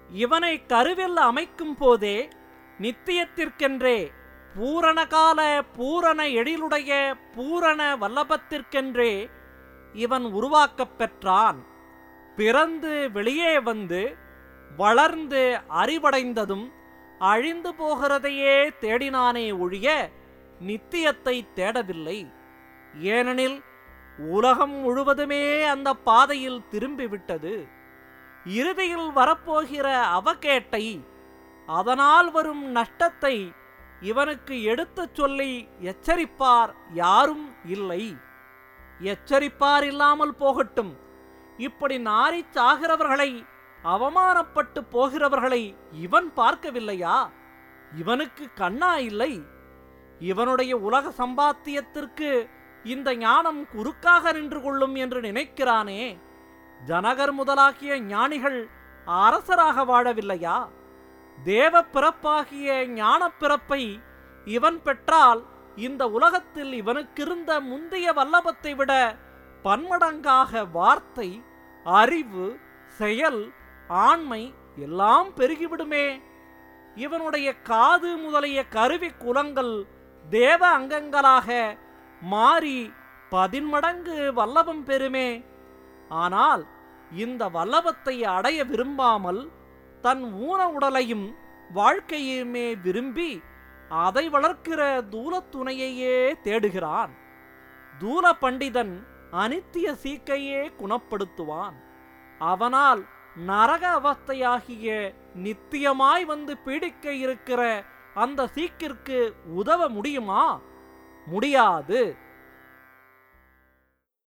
இவனை கருவில் அமைக்கும் போதே நித்தியத்திற்கென்றே பூரணகால பூரண எழிலுடைய பூரண வல்லபத்திற்கென்றே இவன் உருவாக்கப் பெற்றான் பிறந்து வெளியே வந்து வளர்ந்து அறிவடைந்ததும் அழிந்து போகிறதையே தேடினானே ஒழிய நித்தியத்தை தேடவில்லை ஏனெனில் உலகம் முழுவதுமே அந்த பாதையில் திரும்பிவிட்டது இறுதியில் வரப்போகிற அவகேட்டை அதனால் வரும் நஷ்டத்தை இவனுக்கு எடுத்துச் சொல்லி எச்சரிப்பார் யாரும் இல்லை எச்சரிப்பார் இல்லாமல் போகட்டும் இப்படி நாரிச் சாகிறவர்களை அவமானப்பட்டு போகிறவர்களை இவன் பார்க்கவில்லையா இவனுக்கு கண்ணா இல்லை இவனுடைய உலக சம்பாத்தியத்திற்கு இந்த ஞானம் குறுக்காக நின்று கொள்ளும் என்று நினைக்கிறானே ஜனகர் முதலாகிய ஞானிகள் அரசராக வாழவில்லையா தேவ பிறப்பாகிய ஞானப் பிறப்பை இவன் பெற்றால் இந்த உலகத்தில் இவனுக்கிருந்த முந்தைய வல்லபத்தை விட பன்மடங்காக வார்த்தை அறிவு செயல் ஆண்மை எல்லாம் பெருகிவிடுமே இவனுடைய காது முதலிய கருவி குலங்கள் தேவ அங்கங்களாக மாறி பதின்மடங்கு வல்லபம் பெறுமே ஆனால் இந்த வல்லபத்தை அடைய விரும்பாமல் தன் ஊன உடலையும் வாழ்க்கையுமே விரும்பி அதை வளர்க்கிற தூலத்துணையையே தேடுகிறான் தூல பண்டிதன் அனித்திய சீக்கையே குணப்படுத்துவான் அவனால் நரக அவஸ்தையாகிய நித்தியமாய் வந்து பீடிக்க இருக்கிற அந்த சீக்கிற்கு உதவ முடியுமா முடியாது